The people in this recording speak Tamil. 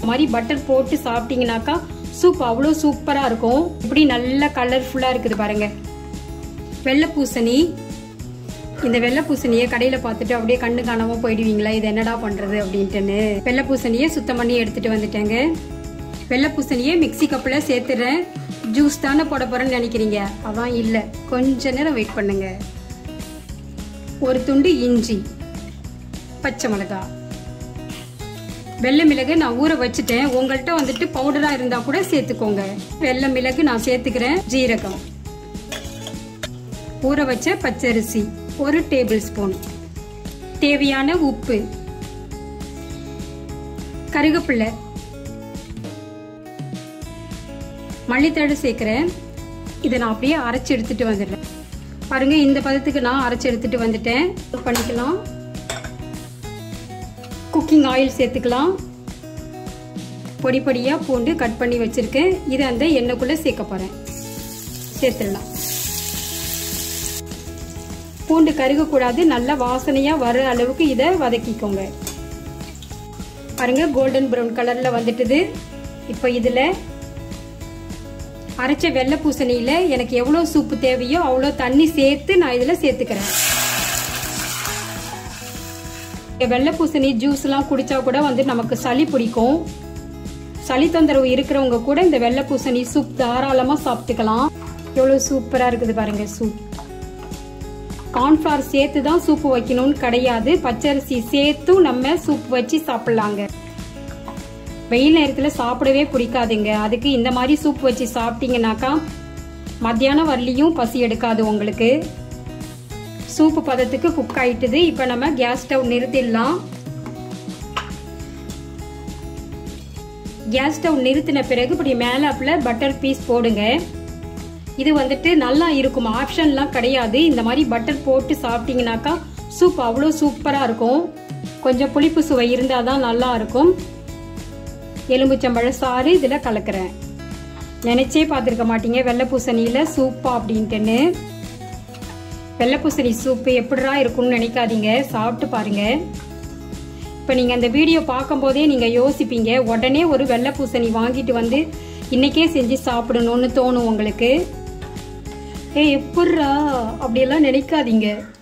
இந்த மாதிரி பட்டர் போட்டு சாப்பிட்டீங்கன்னாக்கா சூப் அவ்வளோ சூப்பராக இருக்கும் இப்படி நல்ல கலர்ஃபுல்லாக இருக்குது பாருங்க வெள்ளை பூசணி இந்த வெள்ளை பூசணியை கடையில் பார்த்துட்டு அப்படியே கண்ணு காணாம போயிடுவீங்களா இது என்னடா பண்ணுறது அப்படின்ட்டுன்னு வெள்ளை பூசணியை சுத்தம் பண்ணி எடுத்துட்டு வந்துட்டேங்க வெள்ளை பூசணியை மிக்சி கப்பில் சேர்த்துறேன் ஜூஸ் தானே போட போகிறேன்னு நினைக்கிறீங்க அதான் இல்லை கொஞ்ச நேரம் வெயிட் பண்ணுங்க ஒரு துண்டு இஞ்சி பச்சை மிளகாய் வெள்ளை மிளகு நான் ஊற வச்சுட்டேன் உங்கள்கிட்ட வந்துட்டு பவுடராக இருந்தால் கூட சேர்த்துக்கோங்க வெள்ளை மிளகு நான் சேர்த்துக்கிறேன் ஜீரகம் ஊற வச்ச பச்சரிசி ஒரு டேபிள் ஸ்பூன் தேவையான உப்பு கருகப்பிள்ளை மல்லித்தழை சேர்க்குறேன் இதை நான் அப்படியே அரைச்சி எடுத்துட்டு வந்துடுறேன் பாருங்க இந்த பதத்துக்கு நான் அரைச்சி எடுத்துட்டு வந்துட்டேன் பண்ணிக்கலாம் குக்கிங் ஆயில் சேர்த்துக்கலாம் பொடி பொடியாக பூண்டு கட் பண்ணி வச்சுருக்கேன் இதை அந்த எண்ணெய்க்குள்ளே சேர்க்க போகிறேன் சேர்த்துடலாம் பூண்டு கருகக்கூடாது நல்ல வாசனையாக வர அளவுக்கு இதை வதக்கிக்கோங்க பாருங்க கோல்டன் ப்ரௌன் கலரில் வந்துட்டுது இப்போ இதில் அரைச்ச வெள்ளை பூசணியில் எனக்கு எவ்வளோ சூப்பு தேவையோ அவ்வளோ தண்ணி சேர்த்து நான் இதில் சேர்த்துக்கிறேன் வெள்ளை பூசணி ஜூஸ்லாம் குடிச்சா கூட வந்து நமக்கு சளி பிடிக்கும் சளி தொந்தரவு இருக்கிறவங்க கூட இந்த வெள்ளை பூசணி சூப் தாராளமாக சாப்பிட்டுக்கலாம் எவ்வளோ சூப்பராக இருக்குது பாருங்க சூப் கார்ன்ஃப்ளவர் சேர்த்து தான் சூப்பு வைக்கணும்னு கிடையாது பச்சரிசி சேர்த்தும் நம்ம சூப் வச்சு சாப்பிட்லாங்க வெயில் நேரத்தில் சாப்பிடவே பிடிக்காதுங்க அதுக்கு இந்த மாதிரி சூப் வச்சு சாப்பிட்டீங்கன்னாக்கா மத்தியானம் வரலையும் பசி எடுக்காது உங்களுக்கு சூப்பு பதத்துக்கு குக் ஆயிட்டுது இப்போ நம்ம கேஸ் ஸ்டவ் நிறுத்திடலாம் கேஸ் ஸ்டவ் நிறுத்தின பிறகு இப்படி மேலே அப்பில் பட்டர் பீஸ் போடுங்க இது வந்துட்டு நல்லா இருக்கும் ஆப்ஷன்லாம் கிடையாது இந்த மாதிரி பட்டர் போட்டு சாப்பிட்டீங்கன்னாக்கா சூப் அவ்வளோ சூப்பராக இருக்கும் கொஞ்சம் புளிப்பு சுவை இருந்தால் தான் நல்லா இருக்கும் எலும்புச்சம்பழ சாறு இதில் கலக்கிறேன் நினைச்சே பார்த்துருக்க மாட்டீங்க வெள்ளை பூசணியில் சூப்பா அப்படின்ட்டுன்னு வெள்ளை பூசணி சூப்பு எப்படிரா இருக்கும்னு நினைக்காதீங்க சாப்பிட்டு பாருங்க இப்போ நீங்கள் அந்த வீடியோ பார்க்கும்போதே நீங்கள் யோசிப்பீங்க உடனே ஒரு வெள்ளை பூசணி வாங்கிட்டு வந்து இன்னைக்கே செஞ்சு சாப்பிடணும்னு தோணும் உங்களுக்கு ஏ எப்பட்றா அப்படியெல்லாம் நினைக்காதீங்க